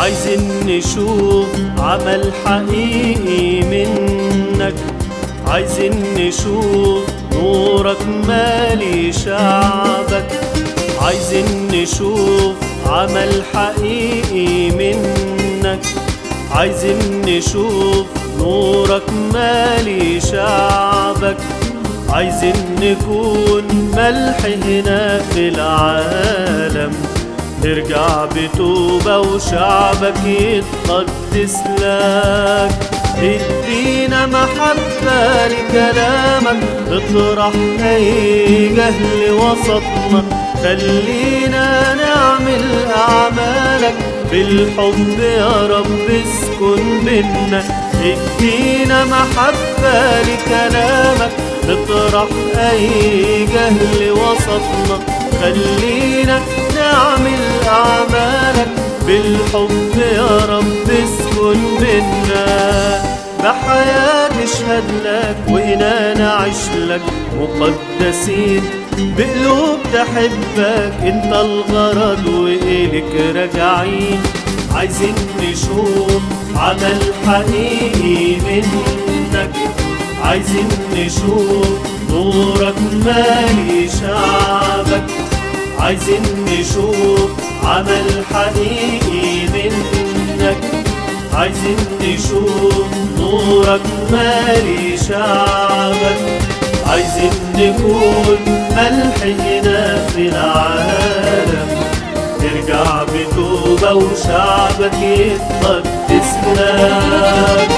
عايزين نشوف عمل حقيقي منك عايزين نشوف نورك مالي شعبك عايزين نشوف عمل حقيقي منك عايزين نشوف نورك مالي شعبك عايزين نكون ملح هنا في العالم نرجع بتوبة وشعبك يتقدس لك ادينا محبة لكلامك اطرح اي جهل وسطنا خلينا نعمل اعمالك بالحب يا رب اسكن بينا ادينا محبة لكلامك اطرح اي جهل وسطنا خلينا نعمل أعمالك بالحب يا رب اسكن بينا بحياة نشهد لك وهنا نعيش لك مقدسين بقلوب تحبك انت الغرض وإليك راجعين عايزين نشوف عمل حقيقي منك عايزين نشوف نورك مالي شعبك عايزين نشوف عمل حقيقي منك عايزين نشوف نورك مالي شعبك عايزين نكون ملح هنا في العالم نرجع بتوبة وشعبك يتقدس لك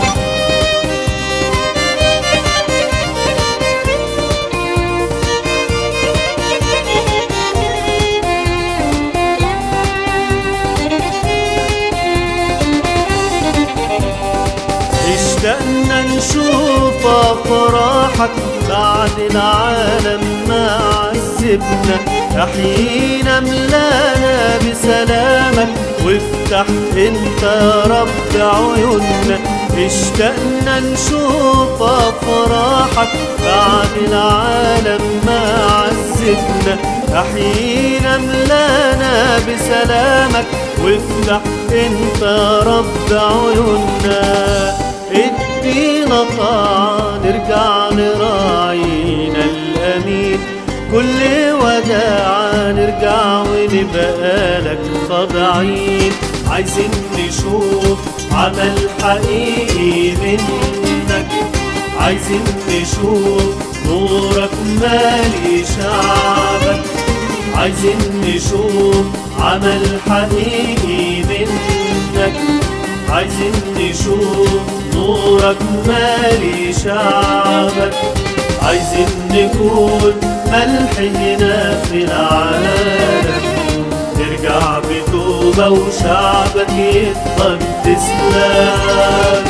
اشتقنا نشوف افراحك بعد العالم ما عذبنا احيينا ملانا بسلامك وافتح انت يا رب عيوننا اشتقنا نشوف افراحك بعد العالم ما عذبنا احيينا ملانا بسلامك وافتح انت يا رب عيوننا ادينا طاعة نرجع لراعينا الأمين كل وداعة نرجع ونبقى لك خاضعين عايزين نشوف عمل حقيقي منك عايزين نشوف نورك مالي شعبك عايزين نشوف عمل حقيقي منك عايزين نشوف نورك مالي شعبك عايزين نكون ملح هنا في العالم نرجع بتوبة وشعبك يتقدس لك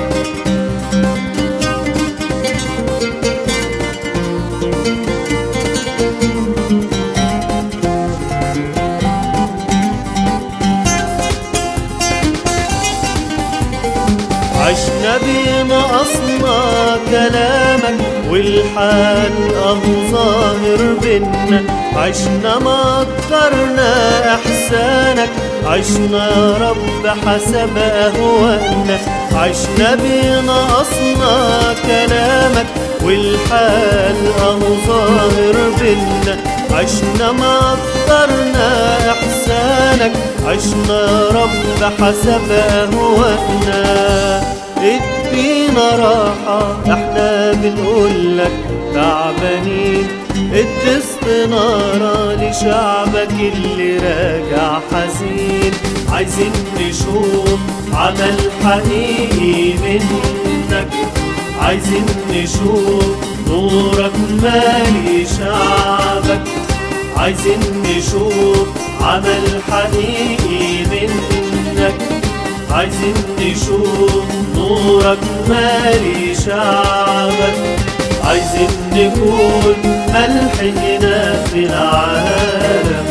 عشنا بنقصنا كلامك والحال اه ظاهر بينا عشنا ما قدرنا احسانك عشنا يا رب حسب اهواءنا عشنا بنقصنا كلامك والحال اه ظاهر بينا عشنا ما قدرنا احسانك عشنا يا رب حسب اهواءنا ادينا راحة احنا بنقول لك تعبانين ادي استنارة لشعبك اللي راجع حزين عايزين نشوف عمل حقيقي منك عايزين نشوف نورك مالي شعبك عايزين نشوف عمل حقيقي منك عايزين نشوف نورك مالي شعبك عايزين نكون ملح هنا في العالم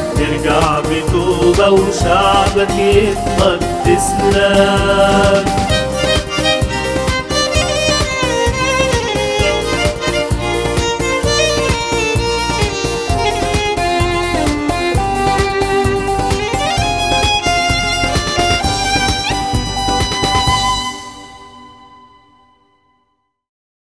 نرجع بتوبة وشعبك يتقدس لك